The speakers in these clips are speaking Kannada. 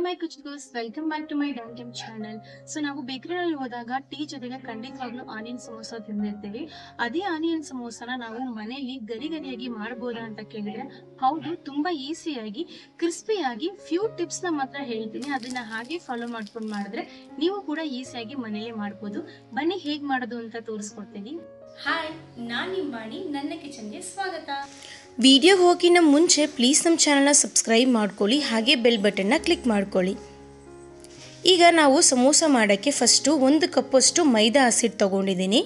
ಮೈ ಕುಚ್ಕೋಸ್ welcome back to my down time channel so ನಾವು ಬೇಕರಿನಲ್ಲಿ ಹೋದಾಗ ಟೀ ಜೊತೆಗೆ ಖಂಡಿತವಾಗ್ಲೂ ಆನಿಯನ್ ಸಮೋಸ ತಿಂದಿರ್ತೀವಿ ಅದೇ ಆನಿಯನ್ ಸಮೋಸನ ನಾವು ಮನೆಯಲ್ಲಿ ಗರಿ ಗರಿಯಾಗಿ ಮಾಡ್ಬೋದಾ ಅಂತ ಕೇಳಿದ್ರೆ ಹೌದು ತುಂಬಾ ಈಸಿಯಾಗಿ ಕ್ರಿಸ್ಪಿಯಾಗಿ ಫ್ಯೂ ಟಿಪ್ಸ್ ನ ಮಾತ್ರ ಹೇಳ್ತೀನಿ ಅದನ್ನ ಹಾಗೆ ಫಾಲೋ ಮಾಡ್ಕೊಂಡು ಮಾಡಿದ್ರೆ ನೀವು ಕೂಡ ಈಸಿಯಾಗಿ ಮನೇಲಿ ಮಾಡ್ಬೋದು ಬನ್ನಿ ಹೇಗ್ ಮಾಡೋದು ಅಂತ ತೋರಿಸ್ಕೊಡ್ತೀನಿ ಹಾಯ್ ನಾನು ನಿಂಬಾಣಿ ನನ್ನ ಕಿಚನ್ಗೆ ಸ್ವಾಗತ ವಿಡಿಯೋಗೆ ಹೋಗಿನ ಮುಂಚೆ ಪ್ಲೀಸ್ ನಮ್ಮ ಚಾನಲ್ನ ಸಬ್ಸ್ಕ್ರೈಬ್ ಮಾಡ್ಕೊಳ್ಳಿ ಹಾಗೆ ಬೆಲ್ ಬಟನ್ನ ಕ್ಲಿಕ್ ಮಾಡ್ಕೊಳ್ಳಿ ಈಗ ನಾವು ಸಮೋಸ ಮಾಡೋಕ್ಕೆ ಫಸ್ಟು ಒಂದು ಕಪ್ಪಷ್ಟು ಮೈದಾ ಹಸಿಟ್ಟು ತೊಗೊಂಡಿದ್ದೀನಿ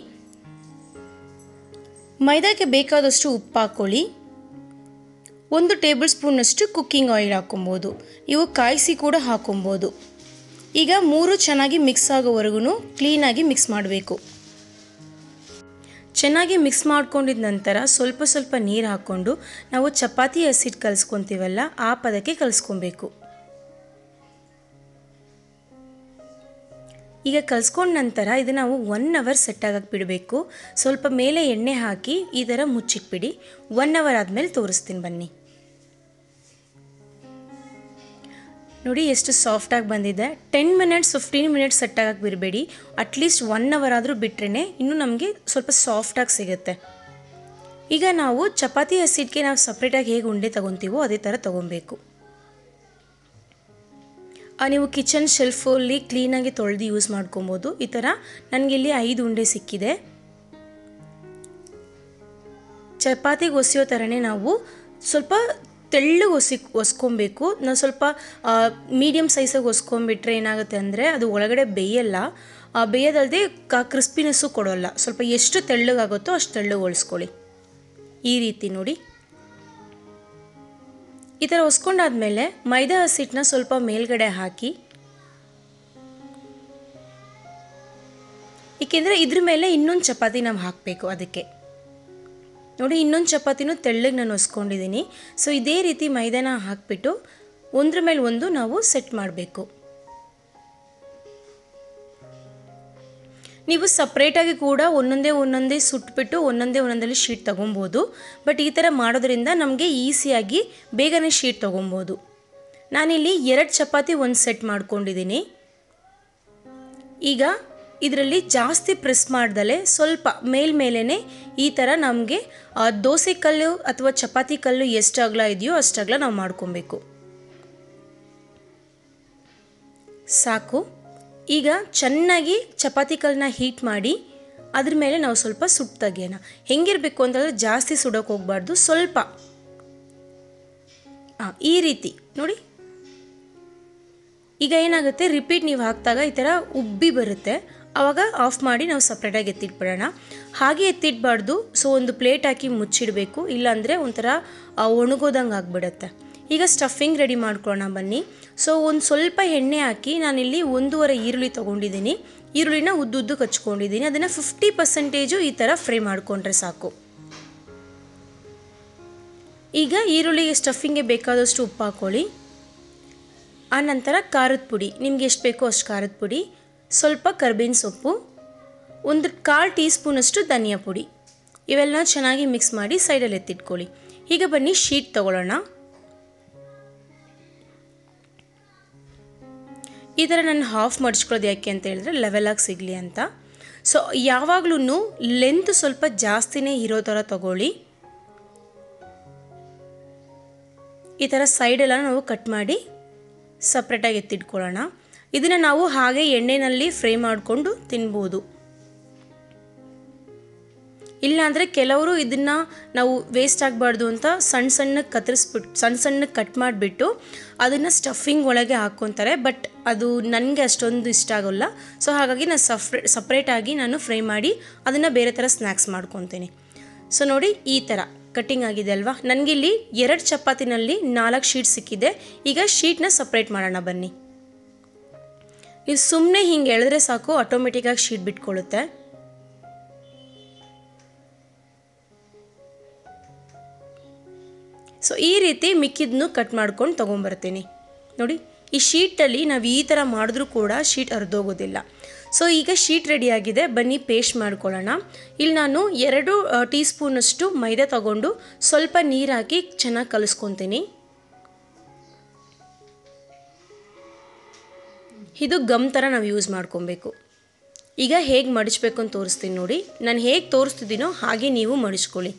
ಮೈದಾಕ್ಕೆ ಬೇಕಾದಷ್ಟು ಉಪ್ಪು ಹಾಕ್ಕೊಳ್ಳಿ ಒಂದು ಟೇಬಲ್ ಸ್ಪೂನಷ್ಟು ಕುಕ್ಕಿಂಗ್ ಆಯಿಲ್ ಹಾಕೊಬೋದು ಇವು ಕಾಯಿಸಿ ಕೂಡ ಹಾಕೊಬೋದು ಈಗ ಮೂರು ಚೆನ್ನಾಗಿ ಮಿಕ್ಸ್ ಆಗೋವರೆಗೂ ಕ್ಲೀನಾಗಿ ಮಿಕ್ಸ್ ಮಾಡಬೇಕು ಚೆನ್ನಾಗಿ ಮಿಕ್ಸ್ ಮಾಡ್ಕೊಂಡಿದ ನಂತರ ಸ್ವಲ್ಪ ಸ್ವಲ್ಪ ನೀರು ಹಾಕ್ಕೊಂಡು ನಾವು ಚಪಾತಿ ಹಸಿಟ್ಟು ಕಲಿಸ್ಕೊತೀವಲ್ಲ ಆ ಪದಕ್ಕೆ ಕಲಿಸ್ಕೊಬೇಕು ಈಗ ಕಲಿಸ್ಕೊಂಡ ನಂತರ ಇದು ನಾವು ಒನ್ ಅವರ್ ಸೆಟ್ ಆಗಕ್ಕೆ ಬಿಡಬೇಕು ಸ್ವಲ್ಪ ಮೇಲೆ ಎಣ್ಣೆ ಹಾಕಿ ಈ ಥರ ಮುಚ್ಚಿಟ್ಬಿಡಿ ಒನ್ ಅವರ್ ಆದಮೇಲೆ ತೋರಿಸ್ತೀನಿ ಬನ್ನಿ ನೋಡಿ ಎಷ್ಟು ಸಾಫ್ಟಾಗಿ ಬಂದಿದೆ ten minutes fifteen minutes set ಆಗಕ್ಕೆ ಬಿಡಬೇಡಿ ಅಟ್ಲೀಸ್ಟ್ ಒನ್ ಅವರ್ ಆದರೂ ಬಿಟ್ರೇ ಇನ್ನೂ ನಮಗೆ ಸ್ವಲ್ಪ ಸಾಫ್ಟಾಗಿ ಸಿಗುತ್ತೆ ಈಗ ನಾವು ಚಪಾತಿ ಹಸಿಟ್ಟಿಗೆ ನಾವು ಸಪ್ರೇಟಾಗಿ ಹೇಗೆ ಉಂಡೆ ತೊಗೊತೀವೋ ಅದೇ ಥರ ತೊಗೊಬೇಕು ನೀವು ಕಿಚನ್ ಶೆಲ್ಫಲ್ಲಿ ಕ್ಲೀನಾಗಿ ತೊಳೆದು ಯೂಸ್ ಮಾಡ್ಕೊಬೋದು ಈ ಥರ ನನಗಿಲ್ಲಿ ಐದು ಉಂಡೆ ಸಿಕ್ಕಿದೆ ಚಪಾತಿಗೆ ಒಸೆಯೋ ಥರನೇ ನಾವು ಸ್ವಲ್ಪ ತೆಳ್ಳಗೆ ಒಸಿ ಒಸ್ಕೊಬೇಕು ನಾವು ಸ್ವಲ್ಪ ಮೀಡಿಯಮ್ ಸೈಜಾಗಿ ಒಸ್ಕೊಂಬಿಟ್ರೆ ಏನಾಗುತ್ತೆ ಅಂದರೆ ಅದು ಒಳಗಡೆ ಬೇಯಲ್ಲ ಬೇಯೋದಲ್ಲದೆ ಕ ಕ್ರಿಸ್ಪಿನೆಸ್ಸು ಕೊಡೋಲ್ಲ ಸ್ವಲ್ಪ ಎಷ್ಟು ತೆಳ್ಳಗಾಗುತ್ತೋ ಅಷ್ಟು ತೆಳ್ಳಗೆ ಒಳಿಸ್ಕೊಳ್ಳಿ ಈ ರೀತಿ ನೋಡಿ ಈ ಥರ ಒಸ್ಕೊಂಡಾದ್ಮೇಲೆ ಮೈದಾ ಹಸಿಟ್ಟನ್ನ ಸ್ವಲ್ಪ ಮೇಲ್ಗಡೆ ಹಾಕಿ ಏಕೆಂದರೆ ಇದ್ರ ಮೇಲೆ ಇನ್ನೊಂದು ಚಪಾತಿ ನಾವು ಹಾಕಬೇಕು ಅದಕ್ಕೆ ನೋಡಿ ಇನ್ನೊಂದು ಚಪಾತಿನೂ ತೆಳ್ಳಗೆ ನಾನು ಹೊಸ್ಕೊಂಡಿದ್ದೀನಿ ಸೊ ಇದೇ ರೀತಿ ಮೈದಾನ ಹಾಕಿಬಿಟ್ಟು ಒಂದ್ರ ಮೇಲೆ ಒಂದು ನಾವು ಸೆಟ್ ಮಾಡಬೇಕು ನೀವು ಸಪ್ರೇಟಾಗಿ ಕೂಡ ಒಂದೊಂದೇ ಒಂದೊಂದೇ ಸುಟ್ಬಿಟ್ಟು ಒಂದೊಂದೇ ಒಂದೊಂದಲ್ಲಿ ಶೀಟ್ ತೊಗೊಬೋದು ಬಟ್ ಈ ಥರ ಮಾಡೋದ್ರಿಂದ ನಮಗೆ ಈಸಿಯಾಗಿ ಬೇಗನೆ ಶೀಟ್ ತೊಗೊಬೋದು ನಾನಿಲ್ಲಿ ಎರಡು ಚಪಾತಿ ಒಂದು ಸೆಟ್ ಮಾಡ್ಕೊಂಡಿದ್ದೀನಿ ಈಗ ಇದರಲ್ಲಿ ಜಾಸ್ತಿ ಪ್ರೆಸ್ ಮಾಡ್ದಲೆ ಸ್ವಲ್ಪ ಮೇಲ್ಮೇಲೆ ಈ ಥರ ನಮಗೆ ದೋಸೆ ಕಲ್ಲು ಅಥವಾ ಚಪಾತಿ ಕಲ್ಲು ಎಷ್ಟು ಅಗಲ ಇದೆಯೋ ಅಷ್ಟು ಅಗಲ ನಾವು ಮಾಡ್ಕೊಬೇಕು ಸಾಕು ಈಗ ಚೆನ್ನಾಗಿ ಚಪಾತಿ ಕಲ್ಲನ್ನ ಹೀಟ್ ಮಾಡಿ ಅದ್ರ ಮೇಲೆ ನಾವು ಸ್ವಲ್ಪ ಸುಟ್ಟು ತೆಗಿಯೋಣ ಹೆಂಗಿರಬೇಕು ಅಂತಂದರೆ ಜಾಸ್ತಿ ಸುಡೋಕೆ ಹೋಗಬಾರ್ದು ಸ್ವಲ್ಪ ಹಾಂ ಈ ರೀತಿ ನೋಡಿ ಈಗ ಏನಾಗುತ್ತೆ ರಿಪೀಟ್ ನೀವು ಹಾಕಿದಾಗ ಈ ಥರ ಉಬ್ಬಿ ಬರುತ್ತೆ ಆವಾಗ ಆಫ್ ಮಾಡಿ ನಾವು ಸಪ್ರೇಟಾಗಿ ಎತ್ತಿಟ್ಬಿಡೋಣ ಹಾಗೆ ಎತ್ತಿಡಬಾರ್ದು ಸೊ ಒಂದು ಪ್ಲೇಟ್ ಹಾಕಿ ಮುಚ್ಚಿಡಬೇಕು ಇಲ್ಲಾಂದರೆ ಒಂಥರ ಒಣಗೋದಂಗೆ ಆಗಿಬಿಡುತ್ತೆ ಈಗ ಸ್ಟಫಿಂಗ್ ರೆಡಿ ಮಾಡ್ಕೊಳ್ಳೋಣ ಬನ್ನಿ ಸೊ ಒಂದು ಸ್ವಲ್ಪ ಎಣ್ಣೆ ಹಾಕಿ ನಾನಿಲ್ಲಿ ಒಂದೂವರೆ ಈರುಳ್ಳಿ ತೊಗೊಂಡಿದ್ದೀನಿ ಈರುಳ್ಳಿನ ಉದ್ದುದ್ದು ಕಚ್ಕೊಂಡಿದ್ದೀನಿ ಅದನ್ನು ಫಿಫ್ಟಿ ಪರ್ಸೆಂಟೇಜು ಈ ಥರ ಫ್ರೈ ಮಾಡಿಕೊಂಡ್ರೆ ಸಾಕು ಈಗ ಈರುಳ್ಳಿಗೆ ಸ್ಟಫಿಂಗ್ಗೆ ಬೇಕಾದಷ್ಟು ಉಪ್ಪು ಹಾಕ್ಕೊಳ್ಳಿ ಆನಂತರ ಖಾರದ ಪುಡಿ ನಿಮ್ಗೆ ಎಷ್ಟು ಬೇಕೋ ಅಷ್ಟು ಖಾರದ ಪುಡಿ ಸ್ವಲ್ಪ ಕರ್ಬೇವಿನ ಸೊಪ್ಪು ಒಂದು ಕಾಲು ಟೀ ಸ್ಪೂನಷ್ಟು ಧನಿಯಾ ಪುಡಿ ಇವೆಲ್ಲ ಚೆನ್ನಾಗಿ ಮಿಕ್ಸ್ ಮಾಡಿ ಸೈಡಲ್ಲಿ ಎತ್ತಿಟ್ಕೊಳ್ಳಿ ಈಗ ಬನ್ನಿ ಶೀಟ್ ತಗೊಳ್ಳೋಣ ಈ ಥರ ನಾನು ಹಾಫ್ ಮಡ್ಚ್ಕೊಳ್ಳೋದು ಯಾಕೆ ಅಂತ ಹೇಳಿದ್ರೆ ಲೆವೆಲಾಗಿ ಸಿಗಲಿ ಅಂತ ಸೊ ಯಾವಾಗಲೂ ಲೆಂತ್ ಸ್ವಲ್ಪ ಜಾಸ್ತಿನೇ ಇರೋ ಥರ ತಗೊಳ್ಳಿ ಈ ಥರ ಸೈಡೆಲ್ಲ ನಾವು ಕಟ್ ಮಾಡಿ ಸಪ್ರೇಟಾಗಿ ಎತ್ತಿಟ್ಕೊಳ್ಳೋಣ ಇದನ್ನು ನಾವು ಹಾಗೆ ಎಣ್ಣೆಯಲ್ಲಿ ಫ್ರೈ ಮಾಡಿಕೊಂಡು ತಿನ್ಬೋದು ಇಲ್ಲಾಂದರೆ ಕೆಲವರು ಇದನ್ನು ನಾವು ವೇಸ್ಟ್ ಆಗಬಾರ್ದು ಅಂತ ಸಣ್ಣ ಸಣ್ಣಕ್ಕೆ ಕತ್ತರಿಸ್ಬಿಟ್ಟು ಸಣ್ಣ ಸಣ್ಣಕ್ಕೆ ಕಟ್ ಮಾಡಿಬಿಟ್ಟು ಅದನ್ನು ಸ್ಟಫಿಂಗ್ ಒಳಗೆ ಹಾಕ್ಕೊತಾರೆ ಬಟ್ ಅದು ನನಗೆ ಅಷ್ಟೊಂದು ಇಷ್ಟ ಆಗೋಲ್ಲ ಸೊ ಹಾಗಾಗಿ ನಾನು ಸಪ್ರೇ ಸಪ್ರೇಟಾಗಿ ನಾನು ಫ್ರೈ ಮಾಡಿ ಅದನ್ನು ಬೇರೆ ಥರ ಸ್ನ್ಯಾಕ್ಸ್ ಮಾಡ್ಕೊತೀನಿ ಸೊ ನೋಡಿ ಈ ಥರ ಕಟ್ಟಿಂಗ್ ಆಗಿದೆ ಅಲ್ವಾ ನನಗಿಲ್ಲಿ ಎರಡು ಚಪಾತಿನಲ್ಲಿ ನಾಲ್ಕು ಶೀಟ್ ಸಿಕ್ಕಿದೆ ಈಗ ಶೀಟ್ನ ಸಪ್ರೇಟ್ ಮಾಡೋಣ ಬನ್ನಿ ನೀವು ಸುಮ್ಮನೆ ಹಿಂಗೆ ಎಳೆದ್ರೆ ಸಾಕು ಆಟೋಮೆಟಿಕ್ಕಾಗಿ ಶೀಟ್ ಬಿಟ್ಕೊಳ್ಳುತ್ತೆ ಸೊ ಈ ರೀತಿ ಮಿಕ್ಕಿದ್ನು ಕಟ್ ಮಾಡ್ಕೊಂಡು ತೊಗೊಂಬರ್ತೀನಿ ನೋಡಿ ಈ ಶೀಟಲ್ಲಿ ನಾವು ಈ ಥರ ಮಾಡಿದ್ರೂ ಕೂಡ ಶೀಟ್ ಹರಿದೋಗೋದಿಲ್ಲ ಸೊ ಈಗ ಶೀಟ್ ರೆಡಿಯಾಗಿದೆ ಬನ್ನಿ ಪೇಸ್ಟ್ ಮಾಡ್ಕೊಳ್ಳೋಣ ಇಲ್ಲಿ ನಾನು ಎರಡು ಟೀ ಸ್ಪೂನಷ್ಟು ಮೈದಾ ತಗೊಂಡು ಸ್ವಲ್ಪ ನೀರು ಹಾಕಿ ಚೆನ್ನಾಗಿ ಕಲಿಸ್ಕೊತೀನಿ ಇದು ಗಮ್ ಥರ ನಾವು ಯೂಸ್ ಮಾಡ್ಕೊಬೇಕು ಈಗ ಹೇಗೆ ಮಡಿಚ್ಬೇಕು ಅಂತ ತೋರಿಸ್ತೀನಿ ನೋಡಿ ನಾನು ಹೇಗೆ ತೋರಿಸ್ತಿದ್ದೀನೋ ಹಾಗೆ ನೀವು ಮಡಿಚ್ಕೊಳ್ಳಿ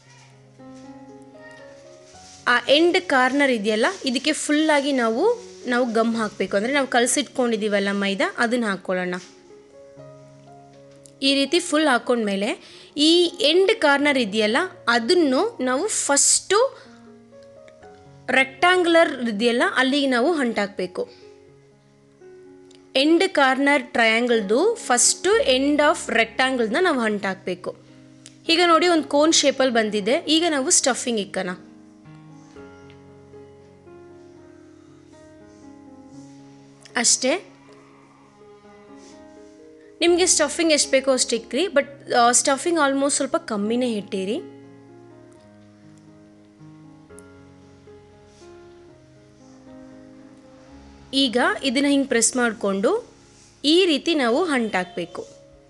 ಆ ಎಂಡ್ ಕಾರ್ನರ್ ಇದೆಯಲ್ಲ ಇದಕ್ಕೆ ಫುಲ್ಲಾಗಿ ನಾವು ನಾವು ಗಮ್ ಹಾಕಬೇಕು ಅಂದರೆ ನಾವು ಕಲಸಿಟ್ಕೊಂಡಿದ್ದೀವಲ್ಲ ಮೈದಾ ಅದನ್ನು ಹಾಕ್ಕೊಳ್ಳೋಣ ಈ ರೀತಿ ಫುಲ್ ಹಾಕ್ಕೊಂಡ್ಮೇಲೆ ಈ ಎಂಡ್ ಕಾರ್ನರ್ ಇದೆಯಲ್ಲ ಅದನ್ನು ನಾವು ಫಸ್ಟು ರೆಕ್ಟ್ಯಾಂಗ್ಯುಲರ್ ಇದೆಯಲ್ಲ ಅಲ್ಲಿಗೆ ನಾವು ಹಂಟಾಕಬೇಕು ಎಂಡ್ ಕಾರ್ನರ್ ಟ್ರಯಾಂಗಲ್ದು ಫಸ್ಟು ಎಂಡ್ ಆಫ್ ರೆಕ್ಟ್ಯಾಂಗಲ್ನ ನಾವು ಹಂಟಾಕಬೇಕು ಈಗ ನೋಡಿ ಒಂದು ಕೋನ್ ಶೇಪಲ್ಲಿ ಬಂದಿದೆ ಈಗ ನಾವು ಸ್ಟಫಿಂಗ್ ಇಕ್ಕನ ಅಷ್ಟೇ ನಿಮಗೆ ಸ್ಟಫಿಂಗ್ ಎಷ್ಟು ಬೇಕೋ ಅಷ್ಟು ಇಕ್ರಿ ಬಟ್ ಸ್ಟಫಿಂಗ್ ಆಲ್ಮೋಸ್ಟ್ ಸ್ವಲ್ಪ ಕಮ್ಮಿನೇ ಇಟ್ಟಿರಿ ಈಗ ಇದನ್ನು ಹಿಂಗೆ ಪ್ರೆಸ್ ಮಾಡಿಕೊಂಡು ಈ ರೀತಿ ನಾವು ಹಂಟಾಕಬೇಕು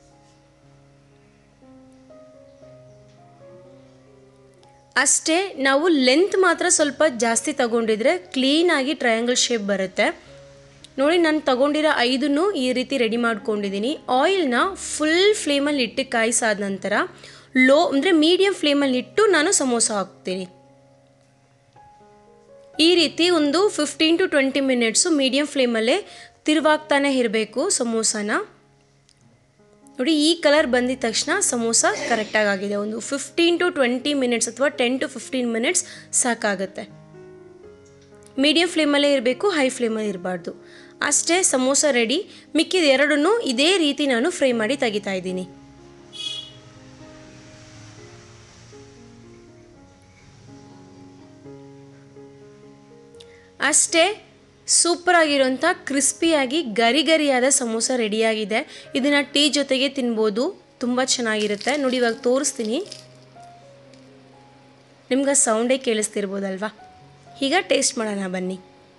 ಅಷ್ಟೇ ನಾವು ಲೆಂತ್ ಮಾತ್ರ ಸ್ವಲ್ಪ ಜಾಸ್ತಿ ತಗೊಂಡಿದ್ರೆ ಕ್ಲೀನಾಗಿ ಟ್ರಯಾಂಗಲ್ ಶೇಪ್ ಬರುತ್ತೆ ನೋಡಿ ನಾನು ತಗೊಂಡಿರೋ ಐದನ್ನು ಈ ರೀತಿ ರೆಡಿ ಮಾಡ್ಕೊಂಡಿದ್ದೀನಿ ಆಯಿಲ್ನ ಫುಲ್ ಫ್ಲೇಮಲ್ಲಿ ಇಟ್ಟು ಕಾಯಿಸಾದ ನಂತರ ಲೋ ಅಂದರೆ ಮೀಡಿಯಮ್ ಫ್ಲೇಮಲ್ಲಿ ಇಟ್ಟು ನಾನು ಸಮೋಸ ಹಾಕ್ತೀನಿ ಈ ರೀತಿ ಒಂದು fifteen to twenty minutes medium ಫ್ಲೇಮಲ್ಲೇ ತಿರುವಾಗ್ತಾನೆ ಇರಬೇಕು ಸಮೋಸನ ನೋಡಿ ಈ ಕಲರ್ ಬಂದಿದ ತಕ್ಷಣ ಸಮೋಸ ಕರೆಕ್ಟಾಗಿ ಆಗಿದೆ ಒಂದು ಫಿಫ್ಟೀನ್ ಟು ಟ್ವೆಂಟಿ ಮಿನಿಟ್ಸ್ ಅಥವಾ ಟೆನ್ ಟು ಫಿಫ್ಟೀನ್ ಮಿನಿಟ್ಸ್ ಸಾಕಾಗುತ್ತೆ ಮೀಡಿಯಮ್ ಫ್ಲೇಮಲ್ಲೇ ಇರಬೇಕು ಹೈ ಫ್ಲೇಮಲ್ಲಿ ಇರಬಾರ್ದು ಅಷ್ಟೇ ಸಮೋಸ ರೆಡಿ ಮಿಕ್ಕಿದ ಎರಡನ್ನೂ ಇದೇ ರೀತಿ ನಾನು ಫ್ರೈ ಮಾಡಿ ತೆಗಿತಾ ಇದ್ದೀನಿ ಅಷ್ಟೇ ಸೂಪರ್ ಆಗಿರೋಂಥ ಕ್ರಿಸ್ಪಿಯಾಗಿ ಗರಿ ಗರಿಯಾದ ಸಮೋಸ ರೆಡಿಯಾಗಿದೆ ಇದನ್ನು ಟೀ ಜೊತೆಗೆ ತಿನ್ಬೋದು ತುಂಬ ಚೆನ್ನಾಗಿರುತ್ತೆ ನೋಡಿ ಇವಾಗ ತೋರಿಸ್ತೀನಿ ನಿಮ್ಗೆ ಸೌಂಡೇ ಕೇಳಿಸ್ತಿರ್ಬೋದಲ್ವಾ ಈಗ ಟೇಸ್ಟ್ ಮಾಡೋಣ ಬನ್ನಿ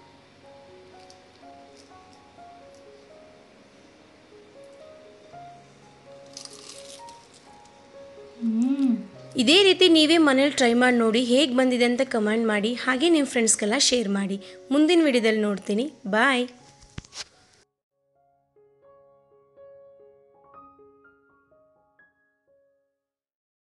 ಇದೇ ರೀತಿ ನೀವೇ ಮನೇಲಿ ಟ್ರೈ ಮಾಡಿ ನೋಡಿ ಹೇಗೆ ಬಂದಿದೆ ಅಂತ ಕಮೆಂಟ್ ಮಾಡಿ ಹಾಗೆ ನಿಮ್ಮ ಫ್ರೆಂಡ್ಸ್ಗೆಲ್ಲ ಶೇರ್ ಮಾಡಿ ಮುಂದಿನ ವಿಡಿಯೋದಲ್ಲಿ ನೋಡ್ತೀನಿ ಬಾಯ್